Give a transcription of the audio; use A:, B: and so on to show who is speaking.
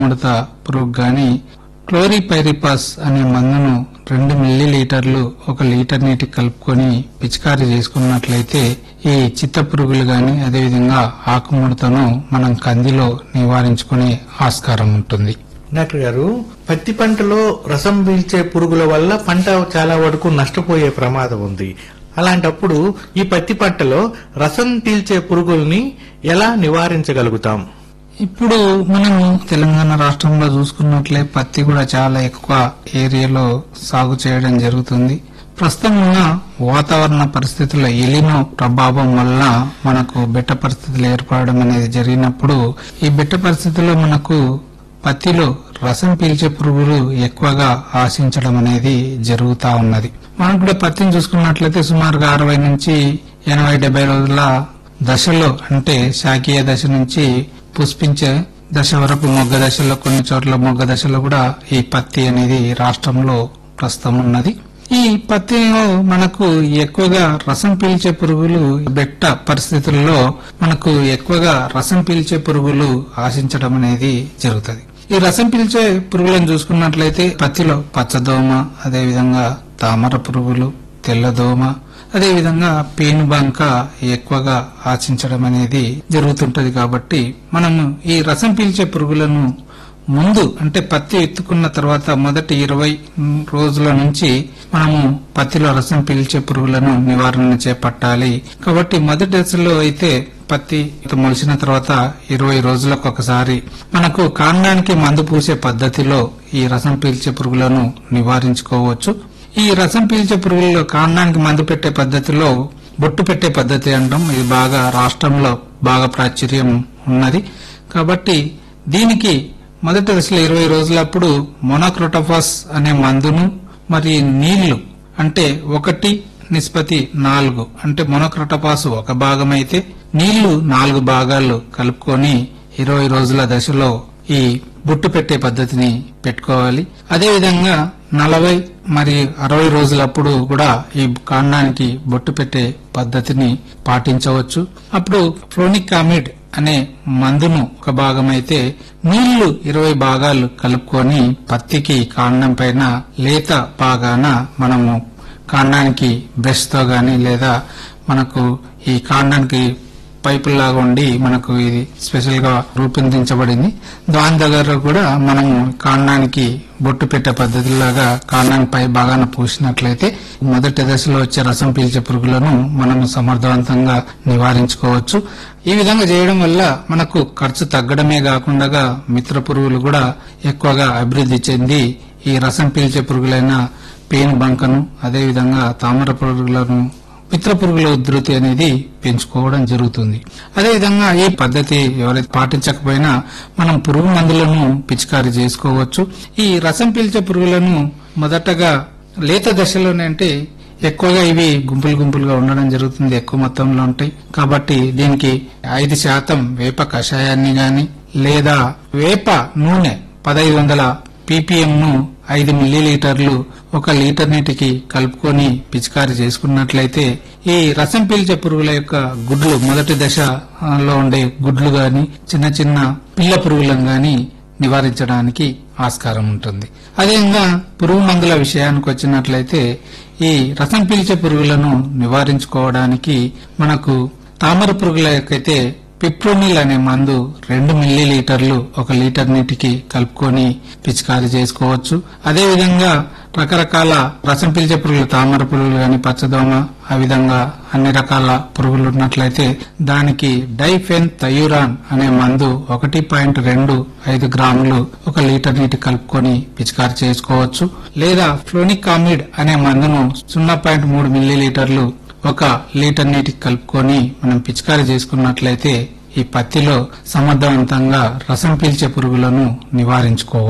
A: ముడత పురుగు గాని క్లోరిపైరిపాస్ అనే మందును రెండు మిల్లీ లీటర్లు ఒక లీటర్ నీటి కలుపుకొని పిచికారీ చేసుకున్నట్లయితే ఈ చిత్త పురుగులు గాని అదేవిధంగా ఆకుముడతను మనం కందిలో నివారించుకునే ఆస్కారం ఉంటుంది
B: డాక్టర్ గారు పత్తి పంటలో రసం పీల్చే పురుగుల వల్ల పంట చాలా వరకు నష్టపోయే ప్రమాదం ఉంది అలాంటప్పుడు ఈ పత్తి పంటలో రసం పీల్చే పురుగుల్ని ఎలా నివారించగలుగుతాం
A: ఇప్పుడు మనం తెలంగాణ రాష్ట్రంలో చూసుకున్నట్లే పత్తి కూడా చాలా ఎక్కువ ఏరియాలో సాగు చేయడం జరుగుతుంది ప్రస్తుతం ఉన్న వాతావరణ పరిస్థితుల ఎలినో ప్రభావం వల్ల మనకు బెట్ట పరిస్థితులు ఏర్పడడం అనేది జరిగినప్పుడు ఈ బెట్ట పరిస్థితుల్లో మనకు పత్తిలో రసం పీల్చే పురుగులు ఎక్కువగా ఆశించడం అనేది జరుగుతా ఉన్నది మనం కూడా పత్తిని చూసుకున్నట్లయితే సుమారుగా అరవై నుంచి ఎనభై డెబ్బై రోజుల దశలో అంటే శాఖీయ దశ నుంచి పుష్పించే దశ వరకు మొగ్గ దశలో కొన్ని చోట్ల మొగ్గ దశలో కూడా ఈ పత్తి అనేది రాష్ట్రంలో ప్రస్తుతం ఉన్నది ఈ పత్తిలో మనకు ఎక్కువగా రసం పీల్చే పురుగులు బెట్ట పరిస్థితుల్లో మనకు ఎక్కువగా రసం పీల్చే పురుగులు ఆశించడం అనేది జరుగుతుంది ఈ రసం పీల్చే పురుగులను చూసుకున్నట్లయితే పత్తిలో పచ్చదోమ అదేవిధంగా తామర పురుగులు తెల్లదోమ అదేవిధంగా పేనుబంక ఎక్కువగా ఆశించడం అనేది జరుగుతుంటది కాబట్టి మనము ఈ రసం పీల్చే పురుగులను ముందు అంటే పత్తి ఎత్తుకున్న తర్వాత మొదటి ఇరవై రోజుల నుంచి మనము పత్తిలో రసం పీల్చే పురుగులను నివారణ చేపట్టాలి కాబట్టి మొదటి దశలో అయితే పత్తి మొలిచిన తర్వాత ఇరవై రోజులకు ఒకసారి మనకు కాండానికి మందు పూసే పద్ధతిలో ఈ రసం పీల్చే పురుగులను నివారించుకోవచ్చు ఈ రసం పీల్చే పురుగుల్లో కాండానికి మందు పెట్టే పద్ధతిలో బొట్టు పెట్టే పద్ధతి అంటాం ఇది బాగా రాష్ట్రంలో బాగా ప్రాచుర్యం ఉన్నది కాబట్టి దీనికి మొదటి దశలో ఇరవై రోజులప్పుడు మొనోక్రోటోఫాస్ అనే మందును మరి నీళ్లు అంటే ఒకటి నిష్పత్తి నాలుగు అంటే మొనోక్రోటోఫాస్ ఒక భాగం అయితే నీళ్లు నాలుగు భాగాలు కలుపుకొని ఇరవై రోజుల దశలో ఈ బుట్టు పెట్టే పద్ధతిని పెట్టుకోవాలి అదేవిధంగా నలభై మరి అరవై రోజులప్పుడు కూడా ఈ కాండానికి బొట్టు పెట్టే పద్ధతిని పాటించవచ్చు అప్పుడు ఫ్లోనిక్ ఆమిడ్ అనే మందును ఒక భాగం అయితే నీళ్లు ఇరవై భాగాలు కలుపుకొని పత్తికి కాండం పైన లేత భాగాన మనము కాండానికి బ్రష్ తో గాని లేదా మనకు ఈ కాండానికి పైపుల్లాగా ఉండి మనకు ఇది స్పెషల్ గా రూపొందించబడింది దాని దగ్గర కూడా మనము కాండానికి బొట్టు పెట్టే పద్ధతిలాగా కాండానికి పై భాగాన పూసినట్లయితే మొదటి దశలో వచ్చే రసం పీల్చే పురుగులను మనము సమర్థవంతంగా నివారించుకోవచ్చు ఈ విధంగా చేయడం వల్ల మనకు ఖర్చు తగ్గడమే కాకుండా మిత్ర పురుగులు కూడా ఎక్కువగా అభివృద్ధి చెంది ఈ రసం పీల్చే పురుగులైన పేను బంకను అదేవిధంగా తామర పురుగులను మిత్ర పురుగుల ఉధృతి అనేది పెంచుకోవడం జరుగుతుంది అదేవిధంగా ఈ పద్ధతి ఎవరైతే పాటించకపోయినా మనం పురుగు మందులను పిచికారీ చేసుకోవచ్చు ఈ రసం పీల్చే పురుగులను మొదటగా లేత దశలోనే అంటే ఎక్కువగా ఇవి గుంపులు గుంపులుగా ఉండడం జరుగుతుంది ఎక్కువ మొత్తంలో ఉంటాయి కాబట్టి దీనికి ఐదు శాతం వేప కషాయాన్ని గాని లేదా వేప నూనె పదహైదు వందల పీపీఎం ను ఐదు మిల్లీలీటర్లు ఒక లీటర్ నీటికి కలుపుకొని పిచికారీ చేసుకున్నట్లయితే ఈ రసం పీల్చే పురుగుల యొక్క గుడ్లు మొదటి దశలో ఉండే గుడ్లు గాని చిన్న చిన్న పిల్ల పురుగులను గాని నివారించడానికి ఆస్కారం ఉంటుంది అదేవిధంగా పురుగు మందుల విషయానికి వచ్చినట్లయితే ఈ రసం పీల్చే పురుగులను నివారించుకోవడానికి మనకు తామర పురుగులకైతే పిప్రోనిల్ అనే మందు రెండు మిల్లీ లీటర్లు ఒక లీటర్ నీటికి కలుపుకొని పిచికారీ చేసుకోవచ్చు అదేవిధంగా రకరకాల రసం పీల్చే పురుగులు తామర పురుగులు గాని పచ్చదోమ ఆ విధంగా అన్ని రకాల పురుగులు ఉన్నట్లయితే దానికి డైఫెన్ తయూరాన్ అనే మందు ఒకటి పాయింట్ రెండు ఐదు గ్రాములు ఒక లీటర్ నీటి కలుపుకొని పిచికారీ చేసుకోవచ్చు లేదా ఫ్లోనిక్ ఆమిడ్ అనే మందును సున్నా పాయింట్ మూడు మిల్లీ లీటర్లు ఒక లీటర్ నీటికి కలుపుకొని మనం పిచికారీ చేసుకున్నట్లయితే ఈ పత్తిలో సమర్థవంతంగా రసం పీల్చే పురుగులను నివారించుకోవచ్చు